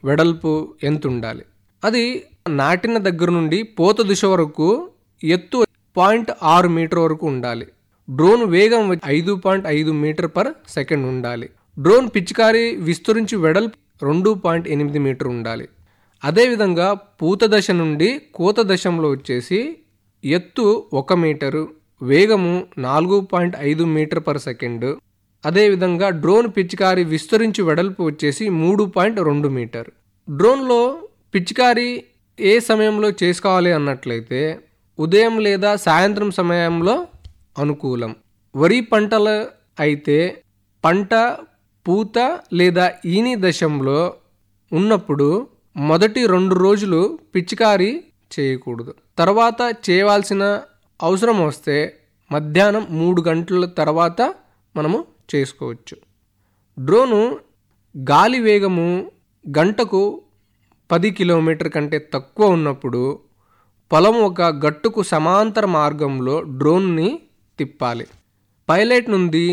వెడల్పు ఎంత ఉండాలి అది నాటిన దగ్గర నుండి పూత దిశ వరకు ఎత్తు పాయింట్ ఆరు మీటర్ వరకు ఉండాలి డ్రోన్ వేగం వచ్చి ఐదు పాయింట్ ఐదు మీటర్ పర్ సెకండ్ ఉండాలి డ్రోన్ పిచికారి విస్తరించి వెడల్పు రెండు పాయింట్ ఎనిమిది మీటర్ ఉండాలి అదేవిధంగా పూత దశ నుండి కోత దశంలో వచ్చేసి ఎత్తు ఒక మీటరు వేగము నాలుగు పాయింట్ ఐదు మీటర్ పర్ సెకండ్ అదేవిధంగా డ్రోన్ పిచికారి విస్తరించి వెడల్పు వచ్చేసి మూడు పాయింట్ రెండు మీటర్ డ్రోన్లో పిచికారి ఏ సమయంలో చేసుకోవాలి అన్నట్లయితే ఉదయం లేదా సాయంత్రం సమయంలో అనుకూలం వరి పంటలు అయితే పంట పూత లేదా ఈని దశంలో ఉన్నప్పుడు మొదటి రెండు రోజులు పిచికారి చేయకూడదు తర్వాత చేయవలసిన అవసరం వస్తే మధ్యాహ్నం మూడు గంటల తర్వాత మనము చేసుకోవచ్చు డ్రోను గాలి వేగము గంటకు పది కిలోమీటర్ కంటే తక్కువ ఉన్నప్పుడు పొలం ఒక గట్టుకు సమాంతర మార్గంలో డ్రోన్ని తిప్పాలి పైలట్ నుండి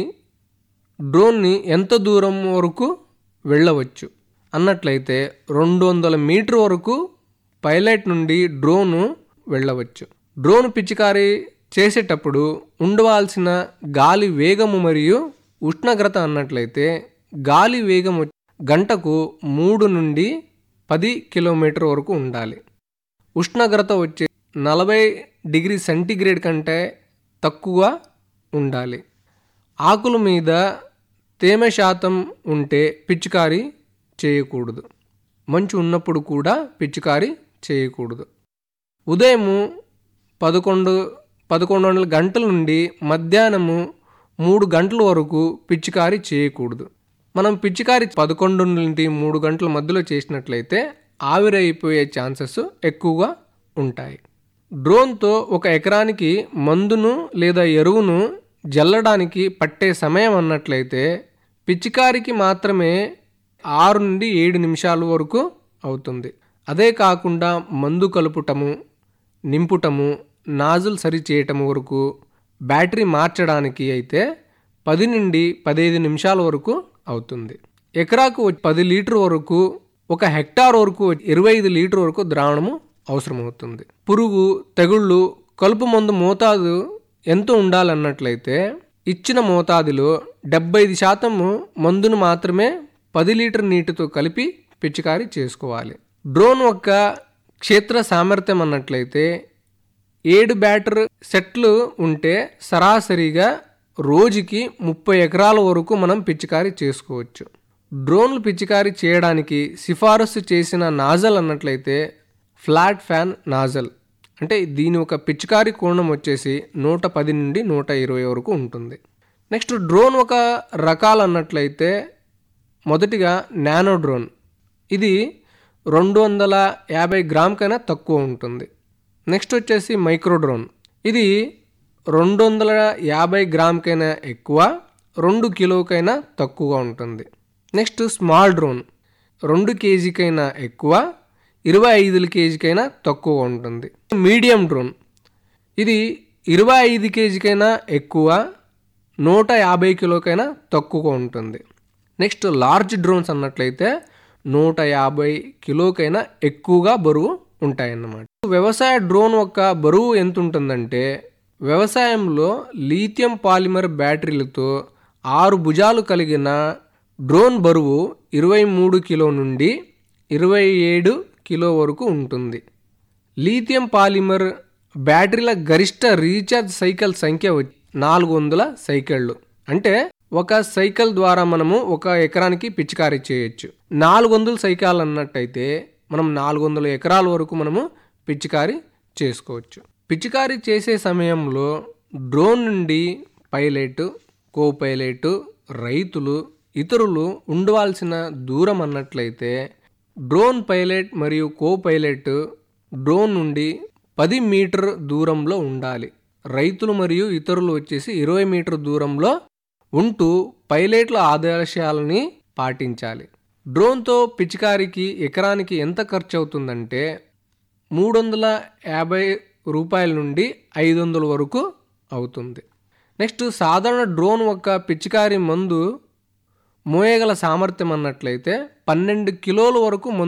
డ్రోన్ని ఎంత దూరం వరకు వెళ్ళవచ్చు అన్నట్లయితే రెండు వందల మీటర్ వరకు పైలట్ నుండి డ్రోను వెళ్ళవచ్చు డ్రోన్ పిచికారి చేసేటప్పుడు ఉండవలసిన గాలి వేగము మరియు ఉష్ణోగ్రత అన్నట్లయితే గాలి వేగం వచ్చి గంటకు మూడు నుండి పది కిలోమీటర్ వరకు ఉండాలి ఉష్ణోగ్రత వచ్చి నలభై డిగ్రీ సెంటీగ్రేడ్ కంటే తక్కువ ఉండాలి ఆకుల మీద తేమ శాతం ఉంటే పిచికారి చేయకూడదు మంచు ఉన్నప్పుడు కూడా పిచికారి చేయకూడదు ఉదయము పదకొండు పదకొండు వందల గంటల నుండి మధ్యాహ్నము మూడు గంటల వరకు పిచికారి చేయకూడదు మనం పిచికారి పదకొండు నుండి మూడు గంటల మధ్యలో చేసినట్లయితే ఆవిరైపోయే ఛాన్సెస్ ఎక్కువగా ఉంటాయి డ్రోన్తో ఒక ఎకరానికి మందును లేదా ఎరువును జల్లడానికి పట్టే సమయం అన్నట్లయితే పిచికారికి మాత్రమే ఆరు నుండి ఏడు నిమిషాల వరకు అవుతుంది అదే కాకుండా మందు కలుపుటము నింపుటము నాజుల్ సరి చేయటం వరకు బ్యాటరీ మార్చడానికి అయితే పది నుండి పదిహేను నిమిషాల వరకు అవుతుంది ఎకరాకు పది లీటర్ వరకు ఒక హెక్టార్ వరకు ఇరవై ఐదు లీటర్ వరకు ద్రావణము అవసరమవుతుంది పురుగు తెగుళ్ళు కలుపు మందు మోతాదు ఎంత ఉండాలన్నట్లయితే ఇచ్చిన మోతాదులో డెబ్బై ఐదు శాతము మందును మాత్రమే పది లీటర్ నీటితో కలిపి పిచికారీ చేసుకోవాలి డ్రోన్ యొక్క క్షేత్ర సామర్థ్యం అన్నట్లయితే ఏడు బ్యాటర్ సెట్లు ఉంటే సరాసరిగా రోజుకి ముప్పై ఎకరాల వరకు మనం పిచికారీ చేసుకోవచ్చు డ్రోన్లు పిచికారీ చేయడానికి సిఫారసు చేసిన నాజల్ అన్నట్లయితే ఫ్లాట్ ఫ్యాన్ నాజల్ అంటే దీని ఒక పిచికారీ కోణం వచ్చేసి నూట పది నుండి నూట ఇరవై వరకు ఉంటుంది నెక్స్ట్ డ్రోన్ ఒక రకాలు అన్నట్లయితే మొదటిగా నానో డ్రోన్ ఇది రెండు వందల యాభై గ్రామ్ కన్నా తక్కువ ఉంటుంది నెక్స్ట్ వచ్చేసి మైక్రో డ్రోన్ ఇది రెండు వందల యాభై గ్రామ్ కైనా ఎక్కువ రెండు కిలోకైనా తక్కువగా ఉంటుంది నెక్స్ట్ స్మాల్ డ్రోన్ రెండు కేజీకైనా ఎక్కువ ఇరవై ఐదు కేజీకైనా తక్కువ ఉంటుంది మీడియం డ్రోన్ ఇది ఇరవై ఐదు కేజీకైనా ఎక్కువ నూట యాభై కిలోకైనా తక్కువగా ఉంటుంది నెక్స్ట్ లార్జ్ డ్రోన్స్ అన్నట్లయితే నూట యాభై కిలోకైనా ఎక్కువగా బరువు ఉంటాయన్నమాట వ్యవసాయ డ్రోన్ యొక్క బరువు ఎంత ఉంటుందంటే వ్యవసాయంలో లీథియం పాలిమర్ బ్యాటరీలతో ఆరు భుజాలు కలిగిన డ్రోన్ బరువు ఇరవై మూడు కిలో నుండి ఇరవై ఏడు కిలో వరకు ఉంటుంది లీథియం పాలిమర్ బ్యాటరీల గరిష్ట రీఛార్జ్ సైకిల్ సంఖ్య నాలుగు వందల సైకిళ్ళు అంటే ఒక సైకిల్ ద్వారా మనము ఒక ఎకరానికి పిచికారీ చేయొచ్చు నాలుగు వందల సైకిల్ అన్నట్టయితే మనం నాలుగు వందల ఎకరాల వరకు మనము పిచికారీ చేసుకోవచ్చు పిచికారీ చేసే సమయంలో డ్రోన్ నుండి పైలట్ కో పైలట్ రైతులు ఇతరులు ఉండవలసిన దూరం అన్నట్లయితే డ్రోన్ పైలట్ మరియు కో పైలట్ డ్రోన్ నుండి పది మీటర్ దూరంలో ఉండాలి రైతులు మరియు ఇతరులు వచ్చేసి ఇరవై మీటర్ దూరంలో ఉంటూ పైలట్ల ఆదేశాలని పాటించాలి డ్రోన్తో పిచికారికి ఎకరానికి ఎంత ఖర్చు అవుతుందంటే మూడు వందల యాభై రూపాయల నుండి ఐదు వందల వరకు అవుతుంది నెక్స్ట్ సాధారణ డ్రోన్ యొక్క పిచికారి మందు మోయగల సామర్థ్యం అన్నట్లయితే పన్నెండు కిలోల వరకు మందు